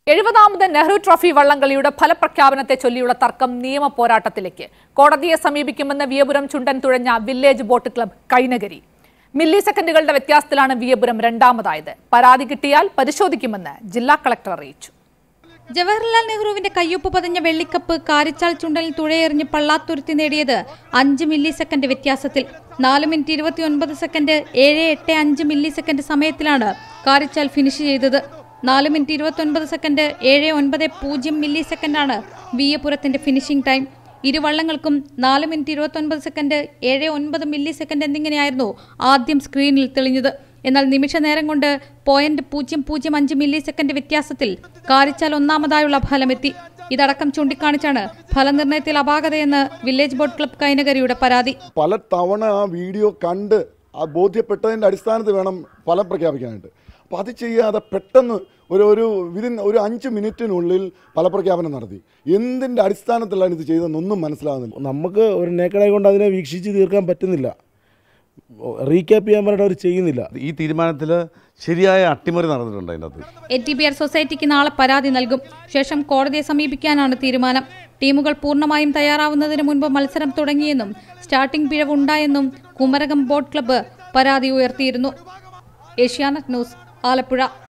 എഴുപതാമത് Nehru trophy വള്ളംകളിയുടെ ഫലപ്രഖ്യാപനത്തെ ചൊല്ലിയുള്ള തർക്കം നിയമ പോരാട്ടത്തിലേക്ക് കോടതിയെ സമീപിക്കുമെന്ന് വിയപുരം ചുണ്ടൻ തുഴഞ്ഞ വില്ലേജ് ബോട്ട് ക്ലബ് കൈനഗരി മില്ലി സെക്കൻഡുകളുടെ വ്യത്യാസത്തിലാണ് വിയപുരം രണ്ടാമതായത് പരാതി കിട്ടിയാൽ പരിശോധിക്കുമെന്ന് ജില്ലാ കളക്ടർ അറിയിച്ചു ജവഹർലാൽ നെഹ്റുവിന്റെ കയ്യൊപ്പ് പതിഞ്ഞ വെള്ളിക്കപ്പ് കാരിച്ചാൽ ചുണ്ടലിൽ തുഴയെറിഞ്ഞ് പള്ളാത്തുരുത്തി നേടിയത് അഞ്ച് മില്ലി സെക്കൻഡ് വ്യത്യാസത്തിൽ നാല് മിനിറ്റ് ഇരുപത്തിയൊൻപത് സെക്കൻഡ് ഏഴ് എട്ട് അഞ്ച് മില്ലി സെക്കൻഡ് സമയത്തിലാണ് കാരിച്ചാൽ ഫിനിഷ് ചെയ്തത് നാല് മിനിറ്റ് ഇരുപത്തൊൻപത് സെക്കൻഡ് ഏഴ് ഒൻപത് പൂജ്യം മില്ലി സെക്കൻഡാണ് വിയപുരത്തിന്റെ ഫിനിഷിംഗ് ടൈം ഇരു വള്ളങ്ങൾക്കും നാല് മിനിറ്റ് ഇരുപത്തൊൻപത് സെക്കൻഡ് ഏഴ് ഒൻപത് മില്ലി സെക്കൻഡ് എന്നിങ്ങനെയായിരുന്നു ആദ്യം സ്ക്രീനിൽ തെളിഞ്ഞത് എന്നാൽ നിമിഷ നേരം കൊണ്ട് പോയിന്റ് പൂജ്യം പൂജ്യം അഞ്ച് മില്ലി സെക്കൻഡ് വ്യത്യാസത്തിൽ കാരിച്ചാൽ ഒന്നാമതായുള്ള ഫലമെത്തി ഇതടക്കം ചൂണ്ടിക്കാണിച്ചാണ് ഫലനിർണ്ണയത്തിൽ അപാകതയെന്ന് വില്ലേജ് ബോട്ട് ക്ലബ് കൈനകരിയുടെ പരാതി പല തവണ ആ വീഡിയോ കണ്ട് ആ ബോധ്യപ്പെട്ടതിൻ്റെ അടിസ്ഥാനത്തിൽ വേണം ഫലം പ്രഖ്യാപിക്കാനായിട്ട് അപ്പോൾ അത് ചെയ്യാതെ പെട്ടെന്ന് ഒരു ഒരു വിതിൻ ഒരു അഞ്ച് മിനിറ്റിനുള്ളിൽ ഫലപ്രഖ്യാപനം നടത്തി എന്തിൻ്റെ അടിസ്ഥാനത്തിലാണ് ഇത് ചെയ്തതെന്നൊന്നും മനസ്സിലാകുന്നില്ല നമുക്ക് ഒരു നേക്കടായി കൊണ്ട് അതിനെ വീക്ഷിച്ച് തീർക്കാൻ പറ്റുന്നില്ല റീക്യാപ്പ് ചെയ്യാൻ പറഞ്ഞിട്ട് അവർ ചെയ്യുന്നില്ല ഈ തീരുമാനത്തിൽ ശരിയായ അട്ടിമറി നടന്നിട്ടുണ്ട് അതിനകത്ത് എ ടി ബി ആർ സൊസൈറ്റിക്ക് നാളെ പരാതി നൽകും ശേഷം കോടതിയെ സമീപിക്കാനാണ് തീരുമാനം ടീമുകൾ പൂർണ്ണമായും തയ്യാറാവുന്നതിന് മുൻപ് മത്സരം തുടങ്ങിയെന്നും സ്റ്റാർട്ടിംഗ് പിഴവുണ്ടായെന്നും കുമരകം ബോട്ട് ക്ലബ്ബ് പരാതി ഉയർത്തിയിരുന്നു ഏഷ്യാനെറ്റ് ന്യൂസ് ആലപ്പുഴ